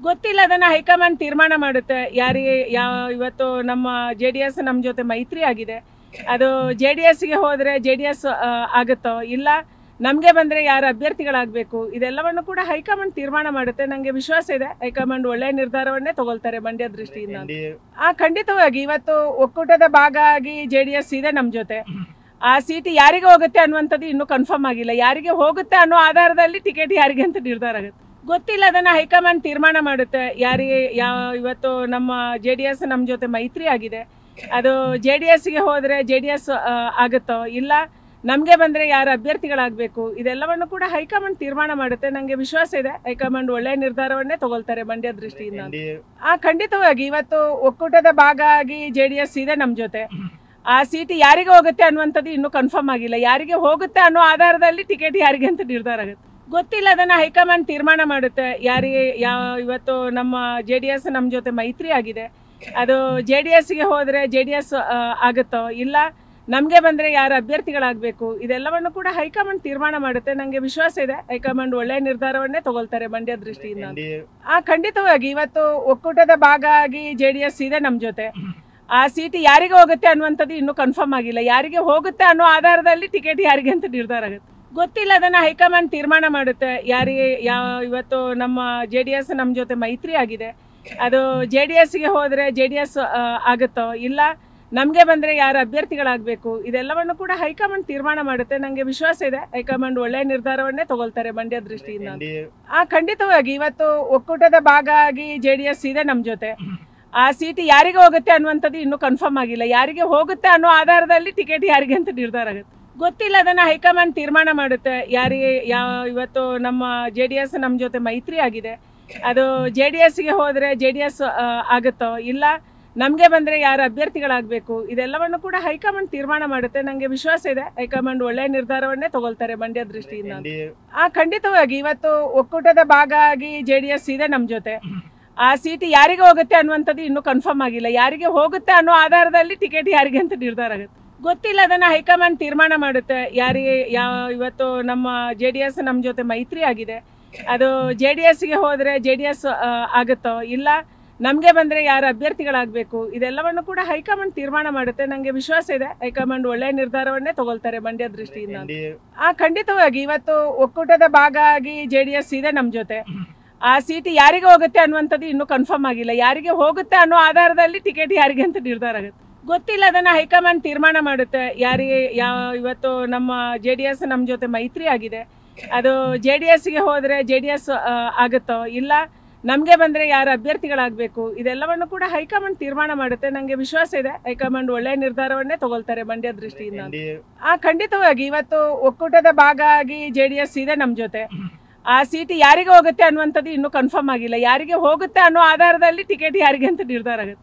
ಗೊತ್ತಿಲ್ಲ ಅದನ್ನ ಹೈಕಮಾಂಡ್ ತೀರ್ಮಾನ ಮಾಡುತ್ತೆ ಯಾರಿಗೆ ಯಾವ ಇವತ್ತು ನಮ್ಮ ಜೆ ಡಿ ಎಸ್ ನಮ್ಮ ಜೊತೆ ಮೈತ್ರಿ ಆಗಿದೆ ಅದು ಜೆ ಡಿ ಎಸ್ಗೆ ಹೋದ್ರೆ ಜೆ ಡಿ ಎಸ್ ಆಗುತ್ತೋ ಇಲ್ಲ ನಮಗೆ ಬಂದ್ರೆ ಯಾರು ಅಭ್ಯರ್ಥಿಗಳಾಗಬೇಕು ಇದೆಲ್ಲವನ್ನು ಕೂಡ ಹೈಕಮಾಂಡ್ ತೀರ್ಮಾನ ಮಾಡುತ್ತೆ ನನಗೆ ವಿಶ್ವಾಸ ಇದೆ ಹೈಕಮಾಂಡ್ ಒಳ್ಳೆಯ ನಿರ್ಧಾರವನ್ನೇ ತಗೊಳ್ತಾರೆ ಮಂಡ್ಯ ದೃಷ್ಟಿಯಿಂದ ಅಂತ. ಆ ಖಂಡಿತವಾಗಿ ಇವತ್ತು ಒಕ್ಕೂಟದ ಭಾಗ ಆಗಿ ಜೆ ಡಿ ಎಸ್ ಇದೆ ನಮ್ಮ ಜೊತೆ ಆ ಸೀಟ್ ಯಾರಿಗೆ ಹೋಗುತ್ತೆ ಅನ್ನುವಂಥದ್ದು ಇನ್ನೂ ಕನ್ಫರ್ಮ್ ಆಗಿಲ್ಲ ಯಾರಿಗೆ ಹೋಗುತ್ತೆ ಅನ್ನೋ ಆಧಾರದಲ್ಲಿ ಟಿಕೆಟ್ ಯಾರಿಗೆ ಅಂತ ನಿರ್ಧಾರ ಆಗುತ್ತೆ ಗೊತ್ತಿಲ್ಲ ಅದನ್ನ ಹೈಕಮಾಂಡ್ ತೀರ್ಮಾನ ಮಾಡುತ್ತೆ ಯಾರಿಗೆ ಯಾವ ಇವತ್ತು ನಮ್ಮ ಜೆ ಡಿ ಎಸ್ ನಮ್ಮ ಜೊತೆ ಮೈತ್ರಿ ಆಗಿದೆ ಅದು ಜೆ ಡಿ ಎಸ್ಗೆ ಹೋದ್ರೆ ಜೆ ಡಿ ಎಸ್ ಆಗುತ್ತೋ ಇಲ್ಲ ನಮಗೆ ಬಂದ್ರೆ ಯಾರು ಅಭ್ಯರ್ಥಿಗಳಾಗಬೇಕು ಇದೆಲ್ಲವನ್ನು ಕೂಡ ಹೈಕಮಾಂಡ್ ತೀರ್ಮಾನ ಮಾಡುತ್ತೆ ನನಗೆ ವಿಶ್ವಾಸ ಇದೆ ಹೈಕಮಾಂಡ್ ಒಳ್ಳೆಯ ನಿರ್ಧಾರವನ್ನೇ ತಗೊಳ್ತಾರೆ ಮಂಡ್ಯ ದೃಷ್ಟಿಯಿಂದ ಅಂತ. ಆ ಖಂಡಿತವಾಗಿ ಇವತ್ತು ಒಕ್ಕೂಟದ ಭಾಗ ಆಗಿ ಜೆ ಡಿ ಎಸ್ ಇದೆ ನಮ್ಮ ಜೊತೆ ಆ ಸೀಟ್ ಯಾರಿಗೆ ಹೋಗುತ್ತೆ ಅನ್ನುವಂಥದ್ದು ಇನ್ನೂ ಕನ್ಫರ್ಮ್ ಆಗಿಲ್ಲ ಯಾರಿಗೆ ಹೋಗುತ್ತೆ ಅನ್ನೋ ಆಧಾರದಲ್ಲಿ ಟಿಕೆಟ್ ಯಾರಿಗೆ ಅಂತ ನಿರ್ಧಾರ ಆಗುತ್ತೆ ಗೊತ್ತಿಲ್ಲ ಅದನ್ನ ಹೈಕಮಾಂಡ್ ತೀರ್ಮಾನ ಮಾಡುತ್ತೆ ಯಾರಿಗೆ ಯಾವ ಇವತ್ತು ನಮ್ಮ ಜೆ ಡಿ ಎಸ್ ನಮ್ಮ ಜೊತೆ ಮೈತ್ರಿ ಆಗಿದೆ ಅದು ಜೆ ಡಿ ಎಸ್ಗೆ ಹೋದ್ರೆ ಜೆ ಡಿ ಎಸ್ ಆಗುತ್ತೋ ಇಲ್ಲ ನಮಗೆ ಬಂದ್ರೆ ಯಾರು ಅಭ್ಯರ್ಥಿಗಳಾಗಬೇಕು ಇದೆಲ್ಲವನ್ನು ಕೂಡ ಹೈಕಮಾಂಡ್ ತೀರ್ಮಾನ ಮಾಡುತ್ತೆ ನನಗೆ ವಿಶ್ವಾಸ ಇದೆ ಹೈಕಮಾಂಡ್ ಒಳ್ಳೆಯ ನಿರ್ಧಾರವನ್ನೇ ತಗೊಳ್ತಾರೆ ಮಂಡ್ಯ ದೃಷ್ಟಿಯಿಂದ ಅಂತ. ಆ ಖಂಡಿತವಾಗಿ ಇವತ್ತು ಒಕ್ಕೂಟದ ಭಾಗ ಆಗಿ ಜೆ ಡಿ ಎಸ್ ಇದೆ ನಮ್ಮ ಜೊತೆ ಆ ಸೀಟ್ ಯಾರಿಗೆ ಹೋಗುತ್ತೆ ಅನ್ನುವಂಥದ್ದು ಇನ್ನೂ ಕನ್ಫರ್ಮ್ ಆಗಿಲ್ಲ ಯಾರಿಗೆ ಹೋಗುತ್ತೆ ಅನ್ನೋ ಆಧಾರದಲ್ಲಿ ಟಿಕೆಟ್ ಯಾರಿಗೆ ಅಂತ ನಿರ್ಧಾರ ಆಗುತ್ತೆ ಗೊತ್ತಿಲ್ಲ ಅದನ್ನ ಹೈಕಮಾಂಡ್ ತೀರ್ಮಾನ ಮಾಡುತ್ತೆ ಯಾರಿಗೆ ಯಾವ ಇವತ್ತು ನಮ್ಮ ಜೆ ಡಿ ಎಸ್ ನಮ್ಮ ಜೊತೆ ಮೈತ್ರಿ ಆಗಿದೆ ಅದು ಜೆ ಡಿ ಎಸ್ಗೆ ಹೋದ್ರೆ ಜೆ ಡಿ ಎಸ್ ಆಗುತ್ತೋ ಇಲ್ಲ ನಮಗೆ ಬಂದ್ರೆ ಯಾರು ಅಭ್ಯರ್ಥಿಗಳಾಗಬೇಕು ಇದೆಲ್ಲವನ್ನು ಕೂಡ ಹೈಕಮಾಂಡ್ ತೀರ್ಮಾನ ಮಾಡುತ್ತೆ ನನಗೆ ವಿಶ್ವಾಸ ಇದೆ ಹೈಕಮಾಂಡ್ ಒಳ್ಳೆಯ ನಿರ್ಧಾರವನ್ನೇ ತಗೊಳ್ತಾರೆ ಮಂಡ್ಯ ದೃಷ್ಟಿಯಿಂದ ಅಂತ. ಆ ಖಂಡಿತವಾಗಿ ಇವತ್ತು ಒಕ್ಕೂಟದ ಭಾಗ ಆಗಿ ಜೆ ಡಿ ಎಸ್ ಇದೆ ನಮ್ಮ ಜೊತೆ ಆ ಸೀಟ್ ಯಾರಿಗೆ ಹೋಗುತ್ತೆ ಅನ್ನುವಂಥದ್ದು ಇನ್ನೂ ಕನ್ಫರ್ಮ್ ಆಗಿಲ್ಲ ಯಾರಿಗೆ ಹೋಗುತ್ತೆ ಅನ್ನೋ ಆಧಾರದಲ್ಲಿ ಟಿಕೆಟ್ ಯಾರಿಗೆ ಅಂತ ನಿರ್ಧಾರ ಆಗುತ್ತೆ ಗೊತ್ತಿಲ್ಲ ಅದನ್ನ ಹೈಕಮಾಂಡ್ ತೀರ್ಮಾನ ಮಾಡುತ್ತೆ ಯಾರಿಗೆ ಯಾವ ಇವತ್ತು ನಮ್ಮ ಜೆ ಡಿ ಎಸ್ ನಮ್ಮ ಜೊತೆ ಮೈತ್ರಿ ಆಗಿದೆ ಅದು ಜೆ ಡಿ ಎಸ್ಗೆ ಹೋದ್ರೆ ಜೆ ಡಿ ಎಸ್ ಆಗುತ್ತೋ ಇಲ್ಲ ನಮಗೆ ಬಂದ್ರೆ ಯಾರು ಅಭ್ಯರ್ಥಿಗಳಾಗಬೇಕು ಇದೆಲ್ಲವನ್ನು ಕೂಡ ಹೈಕಮಾಂಡ್ ತೀರ್ಮಾನ ಮಾಡುತ್ತೆ ನನಗೆ ವಿಶ್ವಾಸ ಇದೆ ಹೈಕಮಾಂಡ್ ಒಳ್ಳೆಯ ನಿರ್ಧಾರವನ್ನೇ ತಗೊಳ್ತಾರೆ ಮಂಡ್ಯ ದೃಷ್ಟಿಯಿಂದ ಅಂತ. ಆ ಖಂಡಿತವಾಗಿ ಇವತ್ತು ಒಕ್ಕೂಟದ ಭಾಗ ಆಗಿ ಜೆ ಡಿ ಎಸ್ ಇದೆ ನಮ್ಮ ಜೊತೆ ಆ ಸೀಟ್ ಯಾರಿಗೆ ಹೋಗುತ್ತೆ ಅನ್ನುವಂಥದ್ದು ಇನ್ನೂ ಕನ್ಫರ್ಮ್ ಆಗಿಲ್ಲ ಯಾರಿಗೆ ಹೋಗುತ್ತೆ ಅನ್ನೋ ಆಧಾರದಲ್ಲಿ ಟಿಕೆಟ್ ಯಾರಿಗೆ ಅಂತ ನಿರ್ಧಾರ ಆಗುತ್ತೆ ಗೊತ್ತಿಲ್ಲ ಅದನ್ನ ಹೈಕಮಾಂಡ್ ತೀರ್ಮಾನ ಮಾಡುತ್ತೆ ಯಾರಿಗೆ ಯಾವ ಇವತ್ತು ನಮ್ಮ ಜೆ ಡಿ ಎಸ್ ನಮ್ಮ ಜೊತೆ ಮೈತ್ರಿ ಆಗಿದೆ ಅದು ಜೆ ಡಿ ಎಸ್ಗೆ ಹೋದ್ರೆ ಜೆ ಡಿ ಎಸ್ ಆಗುತ್ತೋ ಇಲ್ಲ ನಮಗೆ ಬಂದ್ರೆ ಯಾರು ಅಭ್ಯರ್ಥಿಗಳಾಗಬೇಕು ಇದೆಲ್ಲವನ್ನು ಕೂಡ ಹೈಕಮಾಂಡ್ ತೀರ್ಮಾನ ಮಾಡುತ್ತೆ ನನಗೆ ವಿಶ್ವಾಸ ಇದೆ ಹೈಕಮಾಂಡ್ ಒಳ್ಳೆಯ ನಿರ್ಧಾರವನ್ನೇ ತಗೊಳ್ತಾರೆ ಮಂಡ್ಯ ದೃಷ್ಟಿಯಿಂದ ಅಂತ. ಆ ಖಂಡಿತವಾಗಿ ಇವತ್ತು ಒಕ್ಕೂಟದ ಭಾಗ ಆಗಿ ಜೆ ಡಿ ಎಸ್ ಇದೆ ನಮ್ಮ ಜೊತೆ ಆ ಸೀಟ್ ಯಾರಿಗೆ ಹೋಗುತ್ತೆ ಅನ್ನುವಂಥದ್ದು ಇನ್ನೂ ಕನ್ಫರ್ಮ್ ಆಗಿಲ್ಲ ಯಾರಿಗೆ ಹೋಗುತ್ತೆ ಅನ್ನೋ ಆಧಾರದಲ್ಲಿ ಟಿಕೆಟ್ ಯಾರಿಗೆ ಅಂತ ನಿರ್ಧಾರ ಆಗುತ್ತೆ ಗೊತ್ತಿಲ್ಲ ಅದನ್ನ ಹೈಕಮಾಂಡ್ ತೀರ್ಮಾನ ಮಾಡುತ್ತೆ ಯಾರಿಗೆ ಯಾವ ಇವತ್ತು ನಮ್ಮ ಜೆ ಡಿ ಎಸ್ ನಮ್ಮ ಜೊತೆ ಮೈತ್ರಿ ಆಗಿದೆ ಅದು ಜೆ ಡಿ ಎಸ್ಗೆ ಹೋದ್ರೆ ಜೆ ಡಿ ಎಸ್ ಆಗುತ್ತೋ ಇಲ್ಲ ನಮಗೆ ಬಂದ್ರೆ ಯಾರು ಅಭ್ಯರ್ಥಿಗಳಾಗಬೇಕು ಇದೆಲ್ಲವನ್ನು ಕೂಡ ಹೈಕಮಾಂಡ್ ತೀರ್ಮಾನ ಮಾಡುತ್ತೆ ನನಗೆ ವಿಶ್ವಾಸ ಇದೆ ಹೈಕಮಾಂಡ್ ಒಳ್ಳೆಯ ನಿರ್ಧಾರವನ್ನೇ ತಗೊಳ್ತಾರೆ ಮಂಡ್ಯ ದೃಷ್ಟಿಯಿಂದ ಅಂತ. ಆ ಖಂಡಿತವಾಗಿ ಇವತ್ತು ಒಕ್ಕೂಟದ ಭಾಗ ಆಗಿ ಜೆ ಡಿ ಎಸ್ ಇದೆ ನಮ್ಮ ಜೊತೆ ಆ ಸೀಟ್ ಯಾರಿಗೆ ಹೋಗುತ್ತೆ ಅನ್ನುವಂಥದ್ದು ಇನ್ನೂ ಕನ್ಫರ್ಮ್ ಆಗಿಲ್ಲ ಯಾರಿಗೆ ಹೋಗುತ್ತೆ ಅನ್ನೋ ಆಧಾರದಲ್ಲಿ ಟಿಕೆಟ್ ಯಾರಿಗೆ ಅಂತ ನಿರ್ಧಾರ ಆಗುತ್ತೆ